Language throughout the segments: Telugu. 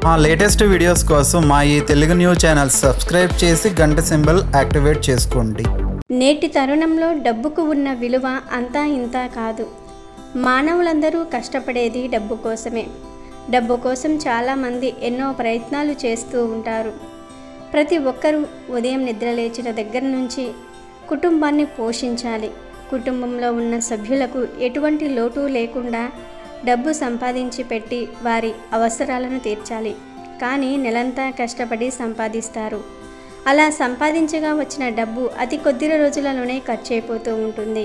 మా లేటెస్ట్ వీడియోస్ కోసం మా ఈ తెలుగు న్యూస్ ఛానల్ సబ్స్క్రైబ్ చేసి గంట సింబల్ యాక్టివేట్ చేసుకోండి నేటి తరుణంలో డబ్బుకు ఉన్న విలువ అంతా ఇంత కాదు మానవులందరూ కష్టపడేది డబ్బు కోసమే డబ్బు కోసం చాలామంది ఎన్నో ప్రయత్నాలు చేస్తూ ఉంటారు ప్రతి ఒక్కరూ ఉదయం నిద్రలేచిన దగ్గర నుంచి కుటుంబాన్ని పోషించాలి కుటుంబంలో ఉన్న సభ్యులకు ఎటువంటి లోటు లేకుండా డబ్బు సంపాదించి పెట్టి వారి అవసరాలను తీర్చాలి కానీ నెలంతా కష్టపడి సంపాదిస్తారు అలా సంపాదించగా వచ్చిన డబ్బు అతి కొద్ది రోజులలోనే ఖర్చు అయిపోతూ ఉంటుంది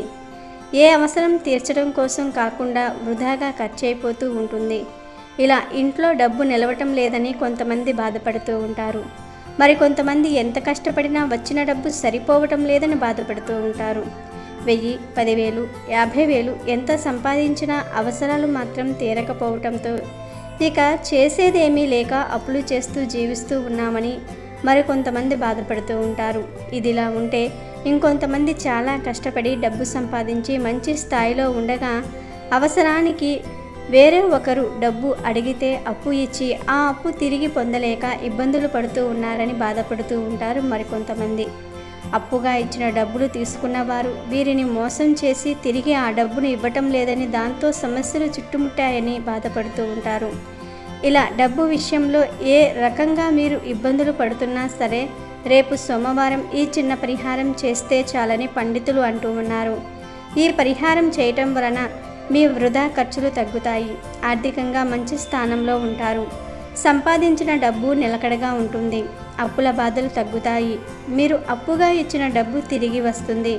ఏ అవసరం తీర్చడం కోసం కాకుండా వృధాగా ఖర్చు అయిపోతూ ఉంటుంది ఇలా ఇంట్లో డబ్బు నిలవటం లేదని కొంతమంది బాధపడుతూ ఉంటారు మరి కొంతమంది ఎంత కష్టపడినా వచ్చిన డబ్బు సరిపోవటం లేదని బాధపడుతూ ఉంటారు వెయ్యి పదివేలు యాభై వేలు ఎంత సంపాదించినా అవసరాలు మాత్రం తీరకపోవటంతో ఇక చేసేదేమీ లేక అప్పులు చేస్తూ జీవిస్తూ ఉన్నామని మరికొంతమంది బాధపడుతూ ఉంటారు ఇదిలా ఉంటే ఇంకొంతమంది చాలా కష్టపడి డబ్బు సంపాదించి మంచి స్థాయిలో ఉండగా అవసరానికి వేరే ఒకరు డబ్బు అడిగితే అప్పు ఇచ్చి ఆ అప్పు తిరిగి పొందలేక ఇబ్బందులు పడుతూ ఉన్నారని బాధపడుతూ ఉంటారు మరికొంతమంది అప్పుగా ఇచ్చిన డబ్బులు తీసుకున్న వారు వీరిని మోసం చేసి తిరిగి ఆ డబ్బును ఇవ్వటం లేదని దాంతో సమస్యలు చుట్టుముట్టాయని బాధపడుతూ ఉంటారు ఇలా డబ్బు విషయంలో ఏ రకంగా మీరు ఇబ్బందులు పడుతున్నా సరే రేపు సోమవారం ఈ చిన్న పరిహారం చేస్తే చాలని పండితులు అంటూ ఉన్నారు ఈ పరిహారం చేయటం వలన మీ వృధా ఖర్చులు తగ్గుతాయి ఆర్థికంగా మంచి స్థానంలో ఉంటారు సంపాదించిన డబ్బు నిలకడగా ఉంటుంది అప్పుల బాధలు తగ్గుతాయి మీరు అప్పుగా ఇచ్చిన డబ్బు తిరిగి వస్తుంది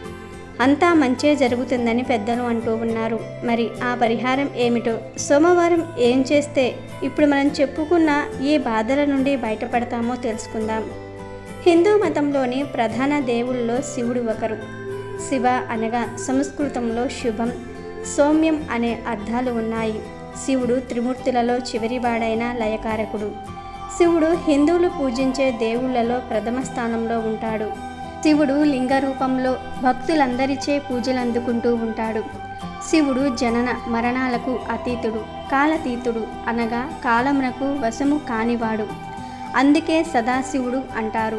అంతా మంచే జరుగుతుందని పెద్దలు అంటూ ఉన్నారు మరి ఆ పరిహారం ఏమిటో సోమవారం ఏం చేస్తే ఇప్పుడు మనం చెప్పుకున్న ఈ బాధల నుండి బయటపడతామో తెలుసుకుందాం హిందూ మతంలోని ప్రధాన దేవుళ్ళలో శివుడు ఒకరు శివ అనగా సంస్కృతంలో శుభం సౌమ్యం అనే అర్థాలు ఉన్నాయి శివుడు త్రిమూర్తులలో చివరివాడైన లయకారకుడు శివుడు హిందువులు పూజించే దేవుళ్లలో ప్రథమ స్థానంలో ఉంటాడు శివుడు లింగ రూపంలో భక్తులందరిచే పూజలు అందుకుంటూ ఉంటాడు శివుడు జనన మరణాలకు అతీతుడు కాలతీతుడు అనగా కాలమునకు వశము కానివాడు అందుకే సదాశివుడు అంటారు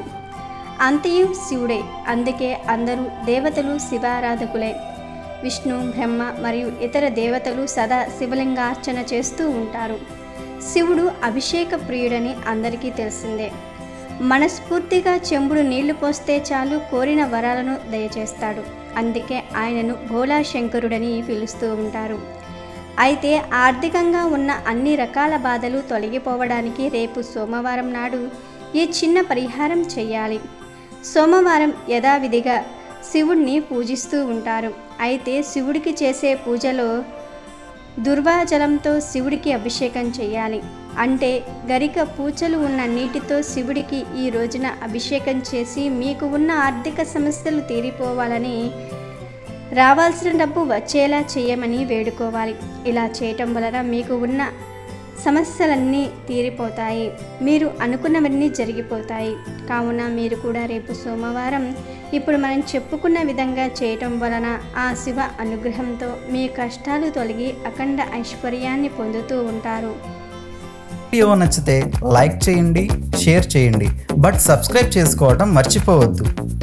అంతయు శివుడే అందుకే అందరూ దేవతలు శివారాధకులే విష్ణు బ్రహ్మ మరియు ఇతర దేవతలు సదా శివలింగార్చన చేస్తూ ఉంటారు శివుడు అభిషేక ప్రియుడని అందరికీ తెలిసిందే మనస్ఫూర్తిగా చెంబుడు నీళ్లు పోస్తే చాలు కోరిన వరాలను దయచేస్తాడు అందుకే ఆయనను భోలా శంకరుడని పిలుస్తూ ఉంటారు అయితే ఆర్థికంగా ఉన్న అన్ని రకాల బాధలు తొలగిపోవడానికి రేపు సోమవారం నాడు ఈ చిన్న పరిహారం చేయాలి సోమవారం యథావిధిగా శివుడిని పూజిస్తూ ఉంటారు అయితే శివుడికి చేసే పూజలో దుర్వాజలంతో శివుడికి అభిషేకం చేయాలి అంటే గరిక పూచలు ఉన్న నీటితో శివుడికి ఈ రోజున అభిషేకం చేసి మీకు ఉన్న ఆర్థిక సమస్యలు తీరిపోవాలని రావాల్సిన డబ్బు వచ్చేలా చేయమని వేడుకోవాలి ఇలా చేయటం వలన మీకు ఉన్న సమస్యలన్నీ తీరిపోతాయి మీరు అనుకున్నవన్నీ జరిగిపోతాయి కావున మీరు కూడా రేపు సోమవారం ఇప్పుడు మనం చెప్పుకున్న విధంగా చేయటం వలన ఆ శివ అనుగ్రహంతో మీ కష్టాలు తొలగి అఖండ ఐశ్వర్యాన్ని పొందుతూ ఉంటారు వీడియో నచ్చితే లైక్ చేయండి షేర్ చేయండి బట్ సబ్స్క్రైబ్ చేసుకోవడం మర్చిపోవద్దు